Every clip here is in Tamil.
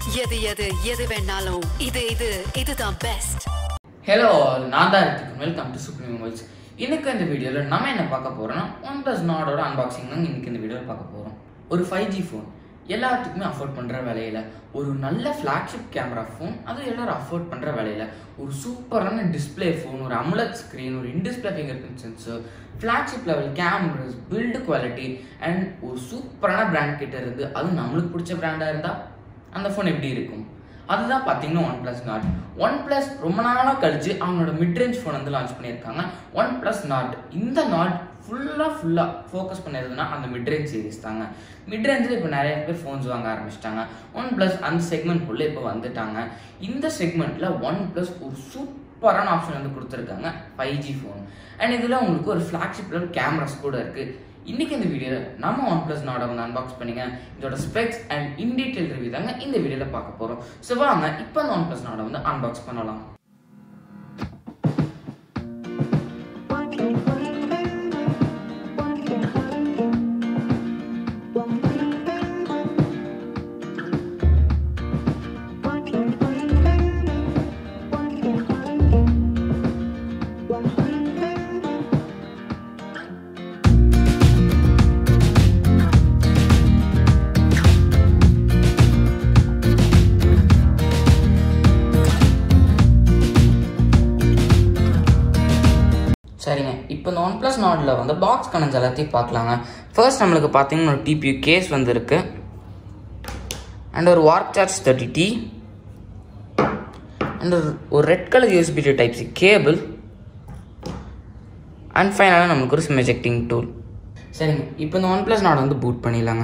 எது எது எது வேணாலும் இது இது இதுதான் பெஸ்ட் ஹலோ நான் தான் Hrithik welcome to supreme mobiles இன்னைக்கு இந்த வீடியோவில் நம்ம என்ன பார்க்க போறோம்னா ஒன் ப்ளஸ் நாடோட அன்பாக்சிங் தான் இன்னைக்கு இந்த வீடியோவில் பார்க்க போகிறோம் ஒரு ஃபைவ் ஜி ஃபோன் எல்லாத்துக்குமே அஃபோர்ட் பண்ணுற விலையில ஒரு நல்ல ஃப்ளாக்ஷிப் கேமரா ஃபோன் அது எல்லாரும் அஃபோர்ட் பண்ணுற விலையில ஒரு சூப்பரான டிஸ்ப்ளே ஃபோன் ஒரு அமுலட் ஸ்க்ரீன் ஒரு in display fingerprint sensor flagship level cameras build quality and ஒரு சூப்பரான பிராண்ட் கிட்ட இருந்து அதுவும் நம்மளுக்கு பிடிச்ச பிராண்டாக இருந்தால் அந்த ஃபோன் எப்படி இருக்கும் அதுதான் பார்த்தீங்கன்னா one plus Nord one plus ரொம்ப நாளாக கழிச்சு அவங்களோட மிட்ரேஞ்ச் ஃபோன் வந்து லான்ச் பண்ணியிருக்காங்க ஒன் ப்ளஸ் நாட் இந்த நாட் ஃபுல்லாக ஃபுல்லாக ஃபோக்கஸ் பண்ணிருதுன்னா அந்த மிட்ரேஞ்ச் சீரிஸ் தாங்க மிட்ரேஞ்சில் இப்போ நிறைய பேர் ஃபோன்ஸ் வாங்க ஆரம்பிச்சிட்டாங்க ஒன் ப்ளஸ் அந்த செக்மெண்ட்குள்ளே இப்போ வந்துட்டாங்க இந்த செக்மெண்ட்டில் ஒன் ப்ளஸ் ஒரு சூப்பரான ஆப்ஷன் வந்து கொடுத்துருக்காங்க ஃபைவ் ஜி ஃபோன் அண்ட் இதில் உங்களுக்கு ஒரு ஃப்ளாக்ஷிப் லெவல் கேமராஸ் கூட இருக்குது இன்னைக்கு இந்த வீடியோவில் நம்ம ஒன் ப்ளஸ் நாடை வந்து அன்பாக்ஸ் பண்ணிங்க இதோட specs and in detail review தாங்க இந்த வீடியோவில் பார்க்க போகிறோம் ஸோ வாங்க இப்போ அந்த ஒன் ப்ளஸ் நாடை வந்து அன்பாக்ஸ் பண்ணலாம் சரிங்க இப்போ இந்த ஒன் ப்ளஸ் நாடில் வந்து பாக்ஸ் கணக்கு எல்லாத்தையும் பார்க்கலாங்க ஃபர்ஸ்ட் நம்மளுக்கு பார்த்தீங்கன்னா ஒரு டிபியூ கேஸ் வந்துருக்கு அண்ட் ஒரு warp charge thirty T and ஒரு ஒரு red colour USB to type C cable and ஃபைனலாக நம்மளுக்கு ஒரு சிம் எஜெக்டிங் டூல் சரிங்க இப்போ இந்த ஒன் ப்ளஸ் நாடை வந்து பூட் பண்ணிடலாங்க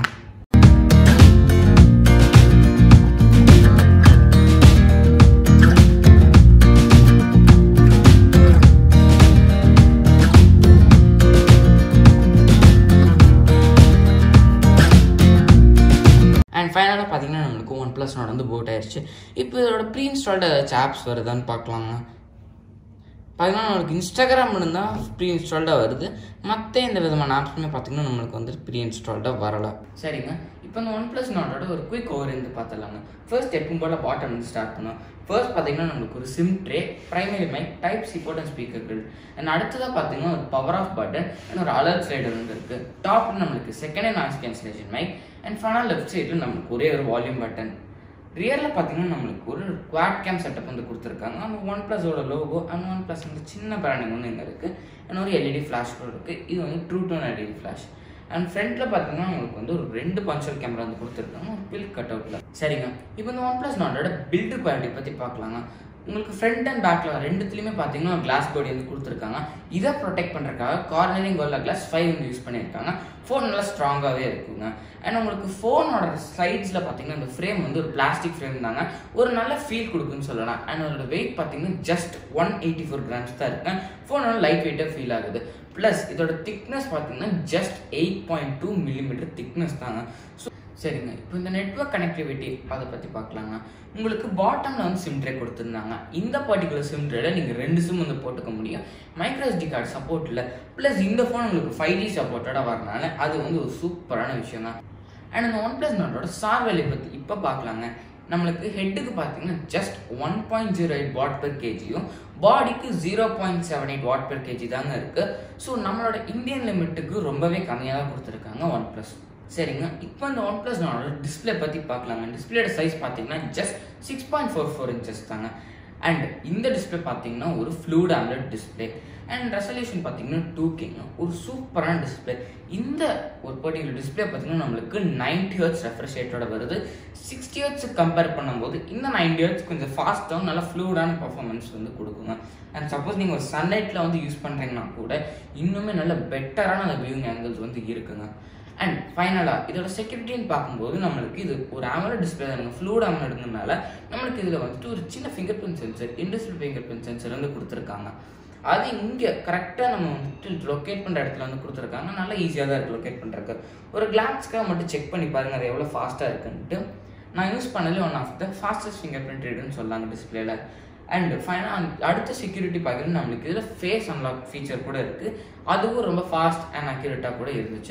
அண்ட் ஃபைனலாக பார்த்தீங்கன்னா நம்மளுக்கு ஒன் ப்ளஸ் நாட் வந்து போட் ஆயிடுச்சு இப்போ இதோட ப்ரீ இன்ஸ்டால்டு ஏதாச்சும் ஆப்ஸ் வருதான்னு பார்க்கலாங்க பார்த்தீங்கன்னா நம்மளுக்கு இன்ஸ்டாகிராம் மட்டும்தான் ப்ரீ இன்ஸ்டால்டாக வருது மற்ற எந்த விதமான ஆப்ஸுமே பார்த்தீங்கன்னா நம்மளுக்கு வந்து ப்ரீ இன்ஸ்டால்டாக வரலை சரிங்க இப்போ இந்த ஒன் ப்ளஸ் நாட்டோட ஒரு குயிக் ஓவர் இருந்து பார்த்துலாங்க ஃபர்ஸ்ட் எப்பவும் போல் பாட்டம் வந்து ஸ்டார்ட் பண்ணோம் ஃபர்ஸ்ட் பார்த்தீங்கன்னா நம்மளுக்கு ஒரு SIM tray primary mic type C port and speaker grill and அடுத்ததாக பார்த்தீங்கன்னா ஒரு பவர் ஆஃப் பட்டன் அண்ட் ஒரு அலர்ட் ஸ்லைடர் வந்து இருக்குது டாப் நம்மளுக்கு second and noise cancellation mic and final left சைடில் நம்மளுக்கு ஒரே ஒரு வால்யூம் பட்டன் ரியரில் பார்த்தீங்கன்னா நம்மளுக்கு ஒரு குவாட் கேம் செட்டப் வந்து கொடுத்துருக்காங்க அந்த ஒன் ப்ளஸோட லோகோ அண்ட் ஒன் ப்ளஸ் வந்து சின்ன பிராண்டிங் வந்து இங்கே இருக்குது அண்ட் ஒரு எல்இடி ஃப்ளாஷ் கூட இருக்குது இது வந்து true tone LED flash and ஃப்ரண்ட்டில் பார்த்தீங்கன்னா உங்களுக்கு வந்து ஒரு ரெண்டு பஞ்சல் கேமரா வந்து கொடுத்துருக்காங்க ஒரு பில் கட் அவுட்டில் சரிங்க இப்போ இந்த ஒன் ப்ளஸ் நாட்டோட பில்டு குவாலிட்டி பற்றி பார்க்கலாங்க உங்களுக்கு ஃப்ரண்ட் அண்ட் பேக்கில் ரெண்டுத்துலையுமே பார்த்தீங்கன்னா கிளாஸ் பாடி வந்து கொடுத்துருக்காங்க இதை ப்ரொடெக்ட் பண்ணுறதுக்காக கார்னரிங் கோல்ல கிளாஸ் ஃபைவ் வந்து யூஸ் பண்ணியிருக்காங்க ஃபோன் நல்லா ஸ்ட்ராங்காகவே இருக்குங்க அண்ட் உங்களுக்கு ஃபோனோட சைட்ஸில் பார்த்தீங்கன்னா இந்த ஃப்ரேம் வந்து ஒரு பிளாஸ்டிக் ஃப்ரேம் தாங்க ஒரு நல்ல ஃபீல் கொடுக்குன்னு சொல்லலாம் அண்ட் அதோட வெயிட் பார்த்தீங்கன்னா just one eighty four grams தான் இருக்கு ஃபோனோட லைட் வெயிட்டாக ஃபீல் ஆகுது ப்ளஸ் இதோட திக்னஸ் பார்த்தீங்கன்னா just eight point two millimetre thickness தாங்க ஸோ சரிங்க இப்போ இந்த நெட்ஒர்க் கனெக்டிவிட்டி அதை பற்றி பார்க்கலாங்க உங்களுக்கு பாட்டமில் வந்து சிம் ட்ரே கொடுத்துருந்தாங்க இந்த பர்டிகுலர் சிம் ட்ரேல நீங்கள் ரெண்டு சிம் வந்து போட்டுக்க முடியும் மைக்ரோ எஸ்டி கார்டு சப்போர்ட் இல்லை ப்ளஸ் இந்த ஃபோன் உங்களுக்கு ஃபைவ் ஜி சப்போர்ட்டோட வரனால அது வந்து ஒரு சூப்பரான விஷயம் தான் அண்ட் இந்த ஒன் ப்ளஸ் நாட்டோட சார் வேலையை பற்றி இப்போ பார்க்கலாங்க நம்மளுக்கு ஹெட்டுக்கு பார்த்தீங்கன்னா just one point zero eight watt per கேஜியும் பாடிக்கு zero point seven eight watt per KG தாங்க இருக்குது ஸோ நம்மளோட இந்தியன் லிமிட்டுக்கு ரொம்பவே கம்மியாக தான் கொடுத்துருக்காங்க ஒன் ப்ளஸ் சரிங்க இப்போ இந்த ஒன் ப்ளஸ் நானோட டிஸ்பிளே பற்றி பார்க்கலாங்க டிஸ்பிளேட சைஸ் பார்த்தீங்கன்னா just six point four four inches தாங்க அண்ட் இந்த டிஸ்பிளே பார்த்தீங்கன்னா ஒரு fluid AMOLED display and resolution பார்த்தீங்கன்னா டூ கேங்க ஒரு சூப்பரான டிஸ்பிளே இந்த ஒரு பர்டிகுலர் டிஸ்பிளே பார்த்தீங்கன்னா நம்மளுக்கு நைன்டி ஹர்ட்ஸ் ரெஃப்ரெஷ் ரேட்டோட வருது சிக்ஸ்டி ஹர்ட்ஸ் கம்பேர் பண்ணும்போது இந்த நைன்டி ஹர்ட்ஸ் கொஞ்சம் ஃபாஸ்ட்டாகவும் நல்லா ஃப்ளூடான பர்ஃபார்மன்ஸ் வந்து கொடுக்குங்க அண்ட் சப்போஸ் நீங்கள் ஒரு சன்லைட்டில் வந்து யூஸ் பண்ணுறீங்கன்னா கூட இன்னுமே நல்ல பெட்டரான அந்த வியூங் ஆங்கிள்ஸ் வந்து இருக்குங்க அண்ட் ஃபைனலாக இதோட செக்யூரிட்டின்னு பார்க்கும்போது நம்மளுக்கு இது ஒரு ஆமலட் டிஸ்பிளே தானுங்க ஃப்ளூட் ஆமலட்னால நம்மளுக்கு இதில் வந்துட்டு ஒரு சின்ன fingerprint sensor industrial fingerprint sensor வந்து கொடுத்துருக்காங்க அது இங்கே கரெக்டாக நம்ம வந்துட்டு லொக்கேட் பண்ணுற இடத்துல வந்து கொடுத்துருக்காங்க நல்லா ஈஸியாக தான் இருக்குது லொக்கேட் பண்ணுறதுக்கு ஒரு கிளான்ஸ்க்காக மட்டும் செக் பண்ணி பாருங்கள் அது எவ்வளோ ஃபாஸ்ட்டாக இருக்குன்ட்டு நான் யூஸ் பண்ணலே one of the fastest fingerprint ரீடுன்னு சொல்லாங்க டிஸ்பிளேல அண்ட் ஃபைனலாக அடுத்த செக்யூரிட்டி பார்க்குறது நம்மளுக்கு இதில் ஃபேஸ் அன்லாக் ஃபீச்சர் கூட இருக்குது அதுவும் ரொம்ப ஃபாஸ்ட் அண்ட் அக்யூரேட்டாக கூட இருந்துச்சு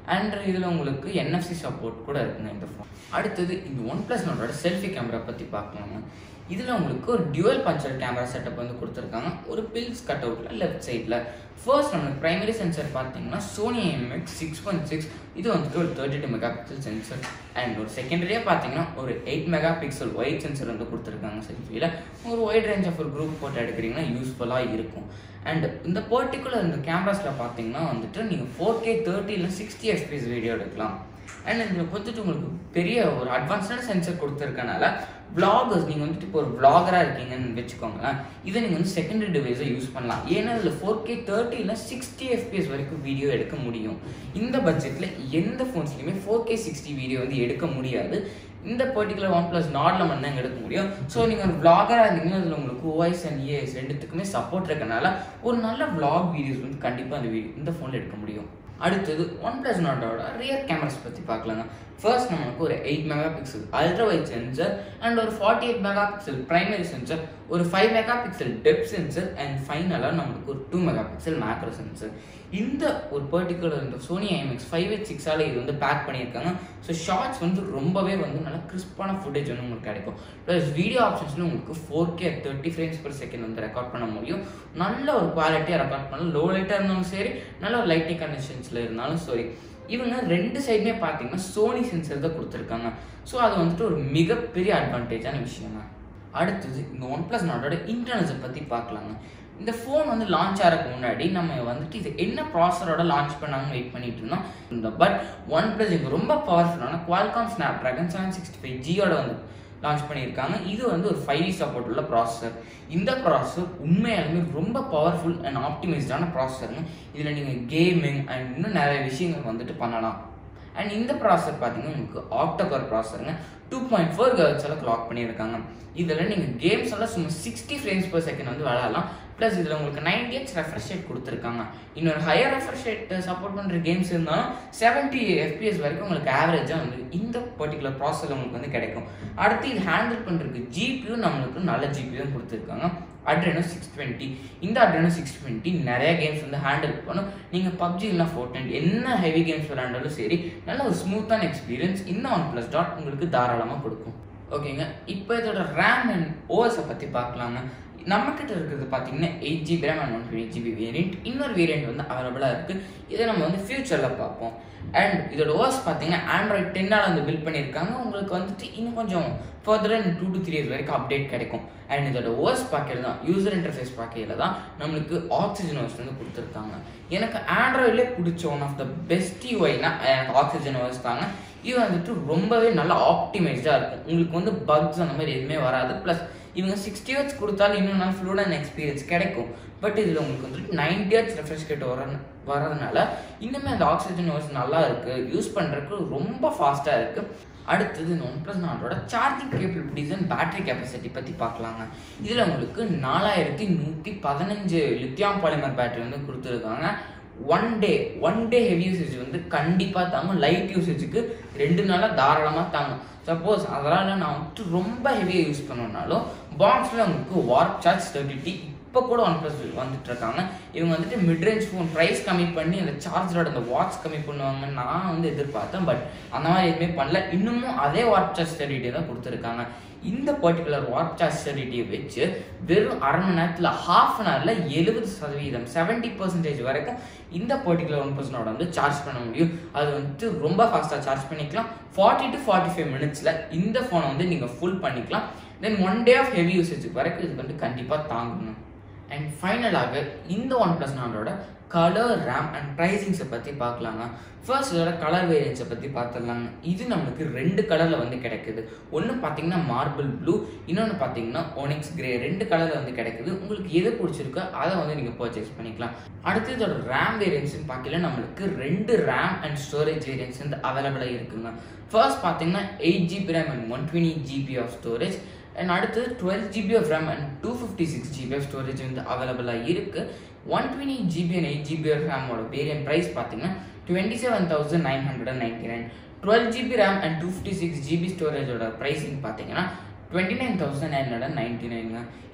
அண்ட் இதில் உங்களுக்கு என்எஃப்சி சப்போர்ட் கூட இருக்குங்க இந்த ஃபோன் அடுத்தது இந்த ஒன் ப்ளஸ் நோட்டோட செல்ஃபி கேமரா பற்றி பார்க்கலாங்க இதில் உங்களுக்கு ஒரு டியூவல் பஞ்சர் கேமரா செட்டப் வந்து கொடுத்துருக்காங்க ஒரு பில்ஸ் கட் அவுட்டில் லெஃப்ட் சைடில் ஃபர்ஸ்ட் நம்மளுக்கு பிரைமரி சென்சர் பார்த்தீங்கன்னா Sony MX six one six இது வந்துட்டு ஒரு thirty two megapixel sensor and ஒரு செகண்டரியாக பார்த்தீங்கன்னா ஒரு eight megapixel wide sensor வந்து கொடுத்துருக்காங்க செல்ஃபியில் ஒரு ஒயிட் ரேஞ்ச் ஆஃப் ஒரு குரூப் போட்டோ எடுக்கிறீங்கன்னா யூஸ்ஃபுல்லாக இருக்கும் அண்ட் இந்த பர்டிகுலர் இந்த கேமராஸில் பார்த்தீங்கன்னா வந்துட்டு நீங்கள் ஃபோர் கே தேர்ட்டி இல்லை சிக்ஸ்டி எஃபிஎஸ் வீடியோ எடுக்கலாம் அண்ட் இதில் வந்துட்டு உங்களுக்கு பெரிய ஒரு அட்வான்ஸ்டான சென்சர் கொடுத்துருக்கனால vloggers நீங்கள் வந்துட்டு இப்போ ஒரு vlogger-ஆ இருக்கீங்கன்னு வச்சுக்கோங்களேன் இதை நீங்கள் வந்து செகண்டரி டிவைஸை யூஸ் பண்ணலாம் ஏன்னா இதில் ஃபோர் கே தேர்ட்டி இல்லை சிக்ஸ்டி எஃபிஎஸ் வரைக்கும் வீடியோ எடுக்க முடியும் இந்த பட்ஜெட்டில் எந்த ஃபோன்ஸ்லையுமே ஃபோர் கே சிக்ஸ்டி வீடியோ வந்து எடுக்க முடியாது இந்த பர்டிகுலர் ஒன் ப்ளஸ் நாட்டில் மட்டும் தான் எடுக்க முடியும் ஸோ நீங்கள் ஒரு vlogger-ஆ இருந்தீங்கன்னா அதில் உங்களுக்கு ஓஎஸ் அண்ட் இஎஸ் ரெண்டுத்துக்குமே சப்போர்ட் இருக்கனால ஒரு நல்ல vlog வீடியோஸ் வந்து கண்டிப்பாக அந்த வீடியோ இந்த ஃபோனில் எடுக்க முடியும் அடுத்தது ஒன் ப்ளஸ் நாட்டோட ரியர் கேமராஸ் பற்றி பார்க்கலாங்க ஃபர்ஸ்ட் நம்மளுக்கு ஒரு eight megapixel ultra wide sensor and ஒரு forty eight megapixel primary sensor ஒரு five megapixel depth sensor and ஃபைனலாக நம்மளுக்கு ஒரு two megapixel macro sensor இந்த ஒரு பர்டிகுலர் இந்த Sony IMX five eight six இது வந்து பேக் பண்ணியிருக்காங்க ஸோ ஷார்ட்ஸ் வந்து ரொம்பவே வந்து நல்லா கிறிஸ்பான ஃபுட்டேஜ் வந்து உங்களுக்கு கிடைக்கும் ப்ளஸ் வீடியோ ஆப்ஷன்ஸ்ல உங்களுக்கு four K thirty frames per second வந்து ரெக்கார்ட் பண்ண முடியும் நல்ல ஒரு குவாலிட்டியாக ரெக்கார்ட் பண்ணலாம் லோ லைட்டாக இருந்தாலும் சரி நல்ல ஒரு லைட்டிங் கண்டிஷன்ஸில் இருந்தாலும் சரி இவங்க ரெண்டு சைடுமே பார்த்தீங்கன்னா சோனி சென்சர் தான் கொடுத்துருக்காங்க ஸோ அது வந்துட்டு ஒரு மிகப்பெரிய அட்வான்டேஜான விஷயம் தான் அடுத்தது இந்த ஒன் ப்ளஸ் நாட்டோட இன்டர்னல்ஸை பற்றி பார்க்கலாங்க இந்த ஃபோன் வந்து லான்ச் ஆகிறதுக்கு முன்னாடி நம்ம வந்துட்டு இது என்ன ப்ராசரோட லான்ச் பண்ணாங்கன்னு வெயிட் பண்ணிட்டு இருந்தோம் இந்த பட் ஒன் ப்ளஸ் இங்கே ரொம்ப பவர்ஃபுல்லான Qualcomm Snapdragon seven sixty five ஜியோட வந்து லான்ச் பண்ணியிருக்காங்க இது வந்து ஒரு ஃபைவ் சப்போர்ட் உள்ள ப்ராசஸர் இந்த ப்ராசஸர் உண்மையாலுமே ரொம்ப பவர்ஃபுல் அண்ட் ஆப்டிமைஸ்டான ப்ராசஸருங்க இதில் நீங்கள் கேமிங் அண்ட் இன்னும் நிறைய விஷயங்கள் வந்துட்டு பண்ணலாம் அண்ட் இந்த ப்ராசஸர் பார்த்தீங்கன்னா உங்களுக்கு ஆக்டோகர் ப்ராசஸருங்க டூ பாயிண்ட் ஃபோர் அளவுக்கு லாக் பண்ணியிருக்காங்க இதில் நீங்கள் கேம்ஸ் எல்லாம் சும்மா சிக்ஸ்டி ஃப்ரேம்ஸ் per செகண்ட் வந்து விளையாடலாம் ப்ளஸ் இதில் உங்களுக்கு நைன்டி ஹெச் ரெஃப்ரெஷ் ரேட் கொடுத்துருக்காங்க இன்னொரு ஹையர் ரெஃப்ரெஷ் ரேட் சப்போர்ட் பண்ணுற கேம்ஸ் இருந்தாலும் செவன்ட்டி எஃபிஎஸ் வரைக்கும் உங்களுக்கு ஆவரேஜாக வந்து இந்த பர்டிகுலர் ப்ராசஸர் உங்களுக்கு வந்து கிடைக்கும் அடுத்து இது ஹேண்டில் பண்ணுறதுக்கு ஜிபியூ நம்மளுக்கு நல்ல ஜிபியூ கொடுத்துருக்காங்க அட்ரெனோ சிக்ஸ் டுவெண்ட்டி இந்த அட்ரெனோ சிக்ஸ் டுவெண்ட்டி நிறைய கேம்ஸ் வந்து ஹேண்டில் பண்ணும் நீங்கள் பப்ஜி இல்லைனா ஃபோர்டென்ட் என்ன ஹெவி கேம்ஸ் விளையாண்டாலும் சரி நல்ல ஒரு ஸ்மூத்தான எக்ஸ்பீரியன்ஸ் இந்த ஒன் ப்ளஸ் டாட் உங்களுக்கு தாராளமாக கொடுக்கும் ஓகேங்க இப்போ இதோட ரேம் அண்ட் ஓஎஸை பற்றி பார்க்கலாங்க நம்மக்கிட்ட இருக்கிறது பார்த்தீங்கன்னா eight GB RAM and one twenty GB variant இன்னொரு வேரியண்ட் வந்து அவைலபிளாக இருக்குது இதை நம்ம வந்து ஃபியூச்சரில் பார்ப்போம் அண்ட் இதோட ஓஎஸ் பார்த்தீங்கன்னா ஆண்ட்ராய்ட் டென்னால் வந்து பில்ட் பண்ணியிருக்காங்க உங்களுக்கு வந்துட்டு இன்னும் கொஞ்சம் ஃபர்தராக டூ டு த்ரீ இயர்ஸ் வரைக்கும் அப்டேட் கிடைக்கும் அண்ட் இதோட ஓஎஸ் பாக்கெட் தான் யூசர் இன்டர்ஃபேஸ் பாக்கெட்டில் தான் நம்மளுக்கு ஆக்சிஜன் ஓஎஸ் வந்து கொடுத்துருக்காங்க எனக்கு ஆண்ட்ராய்ட்லேயே பிடிச்ச ஒன் ஆஃப் த பெஸ்ட் யூஐனா எனக்கு ஆக்சிஜன் ஓஎஸ் தாங்க இது வந்துட்டு ரொம்பவே நல்லா ஆப்டிமைஸ்டாக இருக்கும் உங்களுக்கு வந்து பக்ஸ் அந்த மாதிரி எதுவுமே வராது ப்ளஸ் இவங்க சிக்ஸ்டி ஹெட்ஸ் கொடுத்தாலும் இன்னும் நல்லா ஃப்ளூடான எக்ஸ்பீரியன்ஸ் கிடைக்கும் பட் இதில் உங்களுக்கு வந்துட்டு நைன்டி ஹெட்ஸ் ரெஃப்ரெஷ் ரேட் வர வரதுனால இன்னுமே அந்த ஆக்சிஜன் ஓஸ் நல்லா இருக்குது யூஸ் பண்ணுறதுக்கு ரொம்ப ஃபாஸ்ட்டாக இருக்குது அடுத்தது இந்த ஒன் ப்ளஸ் நாட்டோட charging capabilities and battery capacity பற்றி பார்க்கலாங்க இதில் உங்களுக்கு நாலாயிரத்தி நூற்றி பதினஞ்சு லித்தியாம் பாலிமர் பேட்டரி வந்து கொடுத்துருக்காங்க one day one day heavy usage வந்து கண்டிப்பாக தாங்கும் லைட் யூசேஜுக்கு ரெண்டு நாளாக தாராளமாக தாங்கும் சப்போஸ் அதனால் நான் வந்துட்டு ரொம்ப ஹெவியாக யூஸ் பண்ணனாலும் பாக்ஸில் உங்களுக்கு வார்ப் சார்ஜ் ஸ்டெபிலிட்டி இப்போ கூட ஒன் ப்ளஸ் வந்துட்டு இருக்காங்க இவங்க வந்துட்டு மிட்ரேஞ்ச் ஃபோன் ப்ரைஸ் கம்மி பண்ணி அந்த சார்ஜரோட அந்த வாட்ஸ் கம்மி பண்ணுவாங்கன்னு நான் வந்து எதிர்பார்த்தேன் பட் அந்த மாதிரி எதுவுமே பண்ணல இன்னமும் அதே வாட் சார்ஜ் ஸ்டெபிலிட்டி தான் கொடுத்துருக்காங்க இந்த பர்டிகுலர் வாட் சார்ஜ் ஸ்டெபிலிட்டியை வச்சு வெறும் அரை மணி நேரத்தில் ஹாஃப் அன் ஹவரில் எழுபது சதவீதம் செவன்ட்டி பர்சன்டேஜ் வரைக்கும் இந்த பர்டிகுலர் ஒன் பர்சனோட வந்து சார்ஜ் பண்ண முடியும் அது வந்துட்டு ரொம்ப ஃபாஸ்ட்டாக சார்ஜ் பண்ணிக்கலாம் ஃபார்ட்டி டு ஃபார்ட்டி ஃபைவ் மினிட்ஸில் இந்த ஃபோனை வந்து நீங்கள் ஃபுல் பண்ணிக்கலாம் then one day of heavy usage வரைக்கும் இது வந்து கண்டிப்பாக தாங்கணும் அண்ட் ஃபைனலாக இந்த ஒன் ப்ளஸ் நாளோட கலர் ரேம் அண்ட் ப்ரைஸிங்ஸை பற்றி பார்க்கலாங்க ஃபர்ஸ்ட் இதோட கலர் வேரியன்ஸை பற்றி பார்த்துடலாங்க இது நம்மளுக்கு ரெண்டு கலரில் வந்து கிடைக்குது ஒன்று பார்த்தீங்கன்னா மார்பிள் ப்ளூ இன்னொன்று பார்த்தீங்கன்னா ஒனிக்ஸ் கிரே ரெண்டு கலரில் வந்து கிடைக்குது உங்களுக்கு எது பிடிச்சிருக்கோ அதை வந்து நீங்கள் பர்ச்சேஸ் பண்ணிக்கலாம் அடுத்து இதோட ரேம் வேரியன்ஸ்னு பார்க்கல நம்மளுக்கு ரெண்டு ரேம் அண்ட் ஸ்டோரேஜ் வேரியன்ஸ் வந்து அவைலபிளாக இருக்குங்க ஃபர்ஸ்ட் பார்த்தீங்கன்னா eight GB RAM and one twenty GB of storage and அடுத்தது twelve GB of RAM and two fifty six GB of storage வந்து அவைலபிளாக இருக்குது one twenty GB and eight GB of ரேமோட வேரியன்ட் ப்ரைஸ் பார்த்தீங்கன்னா twenty seven thousand nine hundred and ninety nine twelve GB RAM and two fifty six GB ஸ்டோரேஜோட ப்ரைஸிங் பார்த்தீங்கன்னா twenty nine thousand nine hundred ninety நைனுங்க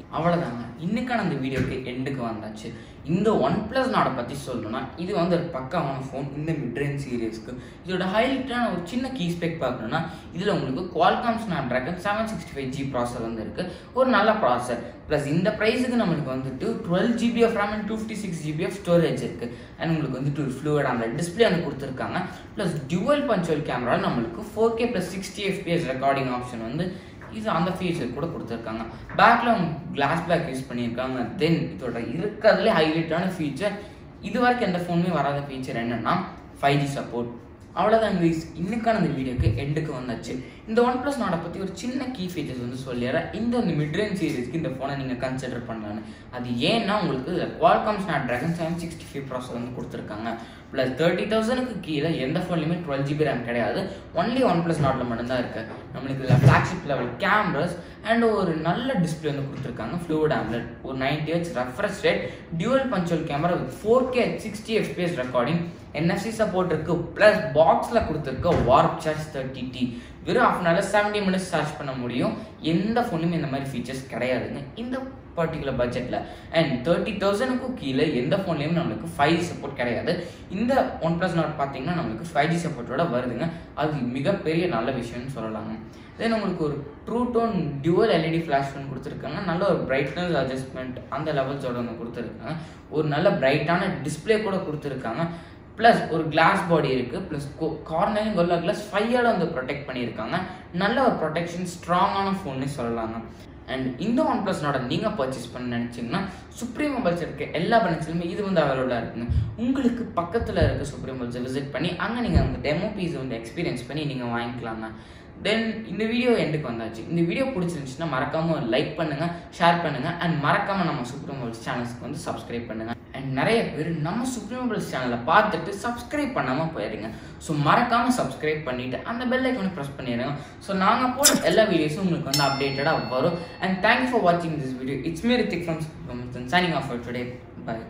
அவ்வளோதாங்க இன்னைக்கான அந்த வீடியோக்கு எண்டுக்கு வந்தாச்சு இந்த ஒன் ப்ளஸ் நாடை பற்றி சொல்லணும்னா இது வந்து ஒரு பக்காவான ஃபோன் இந்த மிட்ரேஞ்ச் சீரியஸ்க்கு இதோட ஹைலைட்டான ஒரு சின்ன கீ ஸ்பெக் பார்க்கணும்னா இதில் உங்களுக்கு Qualcomm Snapdragon seven sixty five G processor வந்து இருக்குது ஒரு நல்ல ப்ராசர் ப்ளஸ் இந்த ப்ரைஸுக்கு நம்மளுக்கு வந்துட்டு twelve GB of RAM and two fifty six GB of storage இருக்குது அண்ட் உங்களுக்கு வந்துட்டு ஒரு ஃப்ளூட் அந்த டிஸ்பிளே வந்து கொடுத்துருக்காங்க ப்ளஸ் டியூவல் பஞ்சுவல் கேமரா நம்மளுக்கு four K plus sixty FPS recording option வந்து இது அந்த ஃபீச்சர் கூட கொடுத்துருக்காங்க பேக்கில் அவங்க கிளாஸ் பேக் யூஸ் பண்ணியிருக்காங்க தென் இதோட இருக்கிறதுலே ஹைலைட்டான ஃபீச்சர் இது வரைக்கும் எந்த ஃபோனுமே வராத ஃபீச்சர் என்னன்னா ஃபைவ் ஜி சப்போர்ட் அவ்வளோதான் guys இன்னைக்கான இந்த வீடியோக்கு எண்டுக்கு வந்தாச்சு இந்த ஒன் ப்ளஸ் நாடை பற்றி ஒரு சின்ன கீ ஃபீச்சர்ஸ் வந்து சொல்லிடுறேன் இந்த இந்த மிட்ரேஞ்ச் சீரிஸ்க்கு இந்த ஃபோனை நீங்கள் கன்சிடர் பண்ணலான்னு அது ஏன்னா உங்களுக்கு Qualcomm Snapdragon seven sixty five processor வந்து கொடுத்துருக்காங்க ப்ளஸ் தேர்ட்டி தௌசண்ட்க்கு கீழே எந்த ஃபோன்லையுமே டுவெல் ஜிபி ரேம் கிடையாது ஒன்லி ஒன் ப்ளஸ் நாட்டில் மட்டும்தான் இருக்கு நம்மளுக்கு இதில் ஃப்ளாக்ஷிப் லெவல் கேமராஸ் அண்ட் ஒரு நல்ல டிஸ்பிளே வந்து கொடுத்துருக்காங்க ஃப்ளூட் ஆம்லெட் ஒரு ninety H refresh rate dual punctual camera with four K sixty FPS recording NFC support இருக்கு ப்ளஸ் பாக்ஸில் கொடுத்துருக்க வார்ப் சார்ஜ் தேர்ட்டி டி வெறும் half an hour seventy minutes charge பண்ண முடியும் எந்த ஃபோனுமே இந்த மாதிரி ஃபீச்சர்ஸ் கிடையாதுங்க இந்த பர்டிகுலர் பட்ஜெட்டில் அண்ட் தேர்ட்டி தௌசண்ட்க்கும் கீழே எந்த ஃபோன்லேயும் நம்மளுக்கு ஃபைவ் ஜி சப்போர்ட் கிடையாது இந்த ஒன் ப்ளஸ் நாட் பார்த்தீங்கன்னா நம்மளுக்கு ஃபைவ் ஜி சப்போர்ட்டோட வருதுங்க அது மிகப்பெரிய நல்ல விஷயம்னு சொல்லலாங்க தென் உங்களுக்கு ஒரு true tone dual LED flash ஒன்று கொடுத்துருக்காங்க நல்ல ஒரு பிரைட்னஸ் அட்ஜஸ்ட்மெண்ட் அந்த லெவல்ஸோட ஒன்று கொடுத்துருக்காங்க ஒரு நல்ல பிரைட்டான டிஸ்பிளே கூட கொடுத்துருக்காங்க ப்ளஸ் ஒரு கிளாஸ் பாடி இருக்குது ப்ளஸ் கார்னரிங் கொல்லா கிளாஸ் ஃபையோட வந்து ப்ரொடெக்ட் பண்ணியிருக்காங்க நல்ல ஒரு ப்ரொடெக்ஷன் ஸ்ட்ராங்கான ஃபோன்னு சொல்லலாங்க அண்ட் இந்த ஒன் ப்ளஸ் நாட நீங்கள் பர்ச்சேஸ் பண்ண நினச்சிங்கன்னா சுப்ரீம் மொபைல்ஸ் இருக்க எல்லா பிரான்ச்லையுமே இது வந்து அவைலபிளாக இருக்குங்க உங்களுக்கு பக்கத்தில் இருக்க சுப்ரீம் மொபைல்ஸை விசிட் பண்ணி அங்கே நீங்கள் அந்த டெமோ பீஸ் வந்து எக்ஸ்பீரியன்ஸ் பண்ணி நீங்கள் வாங்கிக்கலாங்க தென் இந்த வீடியோ எண்டுக்கு வந்தாச்சு இந்த வீடியோ பிடிச்சிருந்துச்சுன்னா மறக்காமல் லைக் பண்ணுங்கள் ஷேர் பண்ணுங்கள் அண்ட் மறக்காமல் நம்ம சுப்ரீம் மொபைல்ஸ் சேனல்ஸ்க்கு வந்து சப்ஸ்கிரைப் பண்ணுங்கள் அண்ட் நிறைய பேர் நம்ம சுப்ரீம் மொபைல்ஸ் சேனலை பார்த்துட்டு சப்ஸ்கிரைப் பண்ணாமல் போயிடுங்க ஸோ மறக்காமல் சப்ஸ்கிரைப் பண்ணிவிட்டு அந்த பெல் ஐக்கனை ப்ரெஸ் பண்ணிடுங்க ஸோ நாங்கள் போட எல்லா வீடியோஸும் உங்களுக்கு வந்து அப்டேட்டடாக வரும் அண்ட் தேங்க்யூ ஃபார் வாட்சிங் this video it's me Rithik from signing off today bye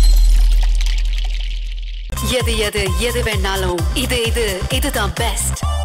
எது எது எது வேணாலும் இது இது இதுதான் பெஸ்ட்